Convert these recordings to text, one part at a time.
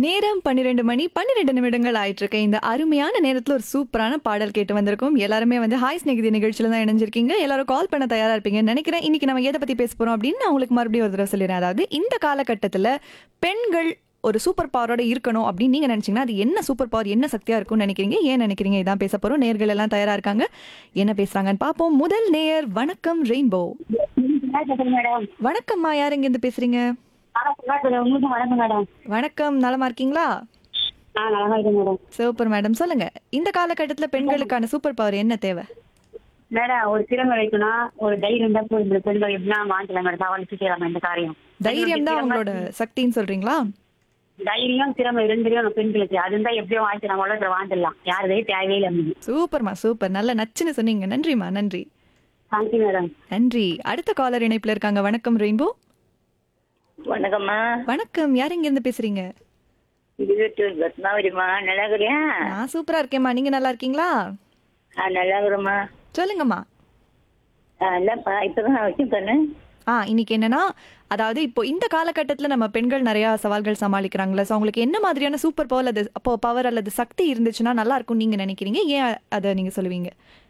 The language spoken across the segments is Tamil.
நேரம் பன்னிரெண்டு மணி பன்னிரெண்டு நிமிடங்கள் ஆயிட்டு இருக்கு இந்த அருமையான நேரத்துல ஒரு சூப்பரான பாடல் கேட்டு வந்திருக்கும் எல்லாருமே வந்து ஹாய் ஸ்நேகிதி நிகழ்ச்சியில தான் இணைஞ்சிருக்கீங்க எல்லாரும் கால் பண்ண தயாரா இருப்பீங்கன்னு நினைக்கிறேன் இன்னைக்கு நம்ம எதை பத்தி பேச போறோம் அப்படின்னு நான் உங்களுக்கு மறுபடியும் ஒரு தடவை சொல்லிடுறேன் அதாவது இந்த காலகட்டத்துல பெண்கள் ஒரு சூப்பர் பவரோட இருக்கணும் அப்படின்னு நீங்க நினைச்சீங்கன்னா அது என்ன சூப்பர் பவர் என்ன சக்தியா இருக்கும்னு நினைக்கிறீங்க ஏன் நினைக்கிறீங்க இதான் பேச போறோம் நேர்கள் எல்லாம் தயாரா இருக்காங்க என்ன பேசுறாங்கன்னு பார்ப்போம் முதல் நேயர் வணக்கம் ரெயின்போ மேடம் வணக்கம்மா யார் இங்க இருந்து பேசுறீங்க உங்களுக்கு வணக்கம் மேடம் வணக்கம் நலமா இருக்கீங்களா ஆ நல்லா இருக்கேன் மேடம் சூப்பர் மேடம் சொல்லுங்க இந்த காலகட்டத்துல பெண்களுக்கான சூப்பர் பவர் என்ன தேவை மேடம் ஒரு திறமை வைக்கணும் ஒரு தைரியம் தான் போய் இந்த பெண்கள் எப்படின்னா வாங்கிக்கலாம் மேடம் சவாலுக்கு செய்யலாம் இந்த காரியம் தைரியம் தான் அவங்களோட சக்தின்னு சொல்றீங்களா தைரியம் திறமை ரெண்டுலயும் பெண்களுக்கு அது இருந்தா எப்படியும் வாங்கிக்கலாம் உலகத்துல வாழ்ந்துடலாம் யாருதே தேவையில்லை அப்படின்னு சூப்பர்மா சூப்பர் நல்ல நச்சுன்னு சொன்னீங்க நன்றிம்மா நன்றி தேங்க்யூ மேடம் நன்றி அடுத்த காலர் இணைப்புல இருக்காங்க வணக்கம் ரெயின்போ வணக்கம்மா வணக்கம் யார் இங்க இருந்து பேசுறீங்க இருபத்தூர் பத்மாவதிம்மா நல்லா இருக்கிறியா நான் சூப்பரா இருக்கேம்மா நீங்க நல்லா இருக்கீங்களா ஆ நல்லா இருக்கிறோம்மா சொல்லுங்கம்மா ஆ இல்லப்பா இப்பதான் நான் வச்சு பண்ணு ஆ இன்னைக்கு என்னன்னா அதாவது இப்போ இந்த காலகட்டத்துல நம்ம பெண்கள் நிறைய சவால்கள் சமாளிக்கிறாங்களே ஸோ அவங்களுக்கு என்ன மாதிரியான சூப்பர் பவர் அல்லது அப்போ பவர் அல்லது சக்தி இருந்துச்சுன்னா நல்லா இருக்கும் நீங்க நினைக்கிறீங்க ஏன் அதை நீங்க சொல்லுவீங்க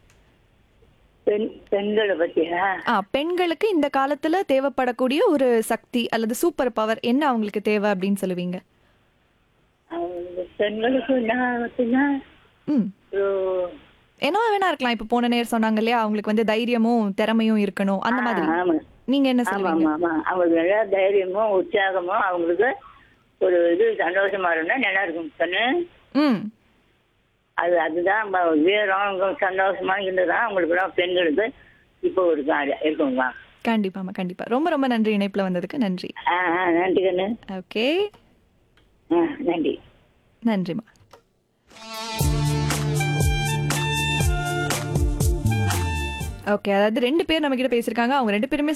பெண் பெண்களை பத்தியா ஆ பெண்களுக்கு இந்த காலத்துல தேவைப்படக்கூடிய ஒரு சக்தி அல்லது சூப்பர் பவர் என்ன அவங்களுக்கு தேவை அப்படின்னு சொல்லுவீங்க அவங்க பெண்களுக்கு நான் பார்த்தீங்கன்னா ம் ஒரு என்னவா வேணா இருக்கலாம் இப்போ போன நேரம் சொன்னாங்க இல்லையா அவங்களுக்கு வந்து தைரியமும் திறமையும் இருக்கணும் அந்த மாதிரி ஆமா நீங்க என்ன ஆமா சொல்லுவீங்க ஆமா ஆமா அவங்களுக்கு நல்லா தைரியமும் உற்சாகமும் அவங்களுக்கு ஒரு இது சந்தோஷமா இருந்தா நல்லா இருக்கும் பொண்ணு ம் அது அதுதான் ம- வீரம் அவங்க சந்தோஷமா இருந்ததுதான் அவங்களுக்கு பெண்களுக்கு இப்போ ஒரு காரியம் இருக்குங்களா கண்டிப்பாம்மா கண்டிப்பா ரொம்ப ரொம்ப நன்றி இணைப்புல வந்ததுக்கு நன்றி ஆ ஆ நன்றி கண்ணு ஓகே ஆ நன்றி நன்றிம்மா ஓகே அதாவது ரெண்டு பேர் நம்ம கிட்ட பேசியிருக்காங்க அவங்க ரெண்டு பேருமே